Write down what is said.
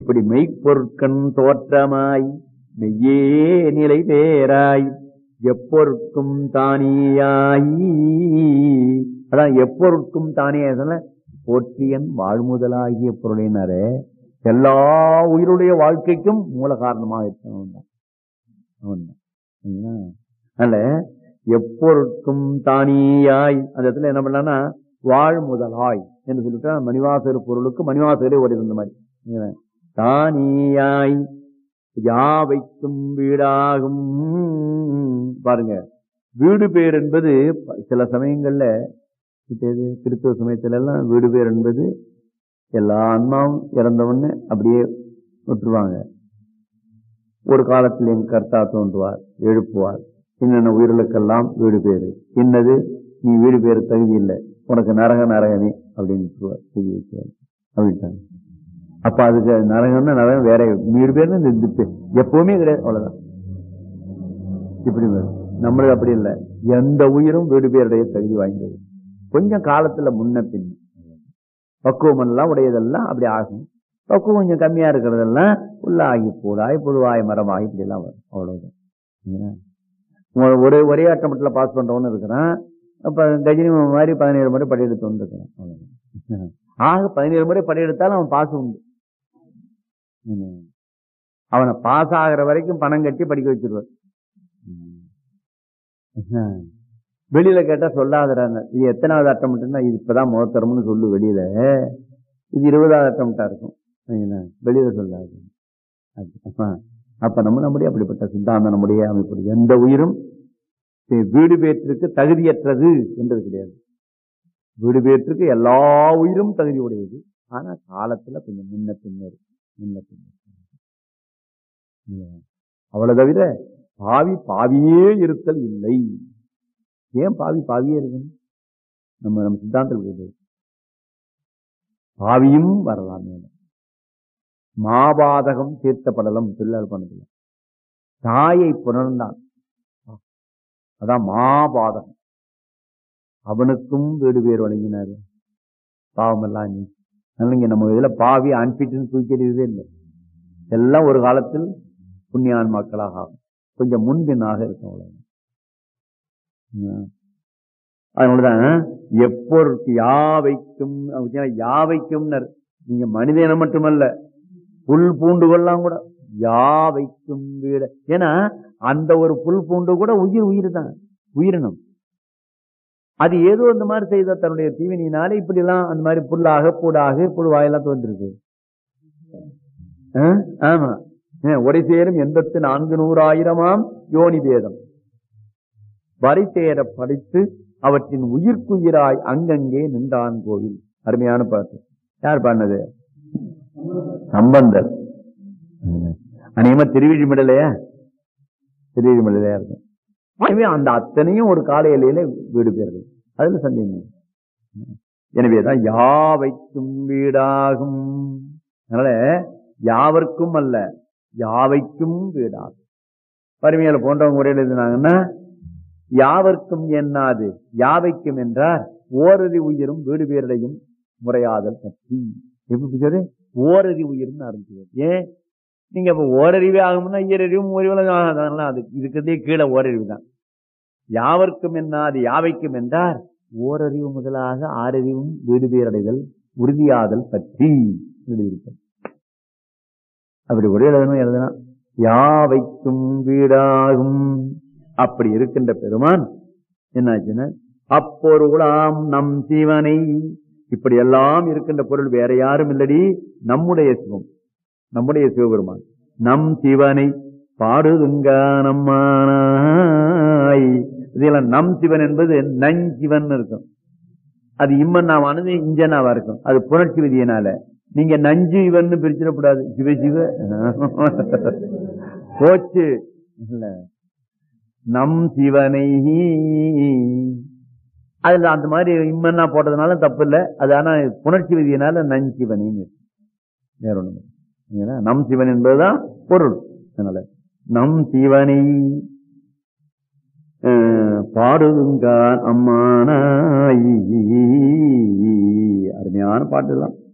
இப்படி மெய்ப்பொருட்கண் தோற்றமாய் மெய்யே நிலை பேராய் எப்பொருட்கும் தானியாய் அதான் எப்பொருட்கும் தானே சொன்ன போற்றியன் வாழ்முதலாகிய பொருளினரே எல்லா உயிருடைய வாழ்க்கைக்கும் மூல காரணமாக இருக்கணும் தான் அவன்தான். சரிங்களா? அதனால எப்பொருட்கும் தானியாய் அந்த இடத்துல என்ன பண்ணலாம்னா வாழ் முதலாய் என்று சொல்லிட்டா மணிவாசகர் பொருளுக்கு மணிவாசகரே ஒரு இருந்த மாதிரி சரிங்களா? தானியாய் யாவைக்கும் வீடாகும் பாருங்க வீடு பேர் என்பது ப- சில சமயங்கள்ல இப்ப இது கிறிஸ்துவ சமயத்துல எல்லாம் வீடு பேர் என்பது எல்லா ஆன்மாவும் இறந்தவொடனே அப்படியே விட்டுருவாங்க ஒரு காலத்தில் என் கர்த்தா தோன்றுவார் எழுப்புவார் இன்னென்ன உயிர்களுக்கெல்லாம் வீடு பேரு இன்னது நீ வீடு பேரு தகுதி இல்லை உனக்கு நரக நரகனே அப்படின்னு விட்டுருவார் செய்தி வைக்கிறார் அப்படின்ட்டாங்க அப்ப அதுக்கு நரகம்னா நரகம் வேற வீடு பேர்னு இந்த இது பேர். எப்பவுமே கிடையாது அவ்வளவுதான் இப்படி வரும். நம்மளுக்கு அப்படி இல்லை எந்த உயிரும் வீடு பேருடைய தகுதி வாய்ந்தது கொஞ்சம் காலத்துல முன்ன பின் பக்குவம் எல்லாம் உடையதெல்லாம் அப்படி ஆகும் பக்குவம் கொஞ்சம் கம்மியா இருக்கிறதெல்லாம் உள்ளாகி பூடாய் புழுவாய் மரமாகி இப்படி எல்லாம் வரும் அவ்வளவுதான் சரிங்களா? ஒ- ஒரு ஒரே அட்டமட்டில் பாஸ் பண்றவனு இருக்கிறான் அப்ப கஜினி மாதிரி பதினேழு முறை படையெடுத்து வந்துருக்கிறான் அவ்வளவுதான். ஆக பதினேழு முறை படையெடுத்தாலும் அவன் பாஸ் உண்டு ம். அவனை பாஸ் ஆகிற வரைக்கும் பணம் கட்டி படிக்க வச்சிருவார் ம். வெளியில கேட்டா சொல்லாதறாங்க இது எத்தனாவது அட்டம்னா இது இப்பதான் முகத்தரம்னு சொல்லு வெளியில இது இருபதாவது அட்டம்ட்டா இருக்கும் சரிங்களா? வெளியில சொல்லாது அது. அப்ப- அப்ப நம்ம நம்முடைய அப்படிப்பட்ட சித்தாந்தம் நம்முடைய அமைப்பு எந்த உயிரும் வி- வீடு பேற்றிற்கு தகுதியற்றது என்றது கிடையாது வீடு பேற்றுக்கு எல்லா உயிரும் தகுதி உடையது ஆனா காலத்துல கொஞ்சம் முன்ன பின்னர் முன்ன பின்னர் இல்லையா? அவ்வளவு தவிர பாவி பாவியே இருத்தல் இல்லை ஏன் பாவி பாவியே இருக்கணும் நம்ம நம்ம சித்தாந்தம் இப்படி இருக்கு. பாவியும் வரலாம் மேலும் மாபாதகம் தீர்த்தப்படலம் பிள்ளைகள் பண்ணதில்லை தாயை புணர்ந்தான் அதான் மாபாதகம் அவனுக்கும் வீடு பேர் வழங்கினாரு பாவமெல்லாம் நீ அதனால நம்ம இதுல பாவி அன்பிட்டுன்னு தூக்கி எறியதே இல்லை எல்லாம் ஒரு காலத்தில் புண்ணியான் மக்களாக ஆகும் கொஞ்சம் முன்பின்னாக இருக்கும் அவ்வளவு ம். அதனாலதான் எப்பொருட்கு யாவைக்கும் அப்படின்னா யாவைக்கும்னர் நீங்க மனித இனம் மட்டுமல்ல புல் பூண்டுகள்லாம் கூட யாவைக்கும் வீட ஏன்னா அந்த ஒரு புல் பூண்டு கூட உயிர் உயிர் தான் உயிரினம் அது ஏதோ அந்த மாதிரி செய்த தன்னுடைய தீவினினால இப்படி எல்லாம் அந்த மாதிரி புல்லாக பூடாக புழுவாயெல்லாம் தோன்றிருக்கு ஆ? ஆமா ஏன், உடை சேரும் எண்பத்து நான்கு நூறாயிரமாம் யோனி பேதம் வரை சேர படித்து அவற்றின் உயிர்க்குயிராய் அங்கங்கே நின்றான் கோவில் அருமையான பாட்டு யார் பாடினது சம்பந்தர் அநேகமா திருவிழிமிடலையா திருவிழிமிடலையா இருக்கும் எனவே அந்த அத்தனையும் ஒரு கால எல்லையில வீடு பேர்கள் அதுல சந்தேகம் இல்லை. எனவேதான் யாவைக்கும் வீடாகும் அதனால யாவர்க்கும் அல்ல யாவைக்கும் வீடாகும் பருமையில போன்றவங்க உரையில் எழுதினாங்கன்னா யாவர்க்கும் எண்ணாது யாவைக்கும் என்றார் ஓரதி உயிரும் வீடு பேரடையும் முறையாதல் பற்றி எப்படி சொல்லு ஓரதி உயிரும் ஆரம்பிச்சது ஏன் நீங்க இப்ப ஓரறிவே ஆகும்னா ஈரறிவும் ஓரிவலும் அதெல்லாம் அது இருக்கிறதே கீழே ஓரறிவு தான் யாவர்க்கும் எண்ணாது யாவைக்கும் என்றார் ஓரறிவு முதலாக ஆறறிவும் வீடு பேரடைதல் உறுதியாதல் பற்றி எழுதியிருக்கிறது அப்படி ஒரே எழுதணும் எழுதணும் யாவைக்கும் வீடாகும் அப்படி இருக்கின்ற பெருமான் என்னாச்சுன்னா அப்பொருளாம் நம் சிவனை இப்படி எல்லாம் இருக்கின்ற பொருள் வேற யாரும் இல்லடி நம்முடைய சிவம் நம்முடைய சிவபெருமான் நம் சிவனை பாடுதுங்க நம்மானாய் இதெல்லாம் நம் சிவன் என்பது நஞ்சிவன் இருக்கும் அது இம்மன்னாவானது இஞ்சனாவா இருக்கும் அது புணர்ச்சி விதியினால நீங்க நஞ்சு இவன் பிரிச்சிடக்கூடாது சிவ சிவ போச்சு இல்ல நம் சிவனை அதுல அந்த மாதிரி இம்மன்னா போட்டதுனால தப்பு இல்ல அது ஆனா புணர்ச்சி விதியினால நஞ்சிவனின்னு இருக்கு. வேற ஒண்ணு ஏன்னா நம் சிவன் என்பதுதான் பொருள் அதனால நம் சிவனை அஹ், பாடுதுங்கான் அம்மானாய் அருமையான பாட்டு எல்லாம்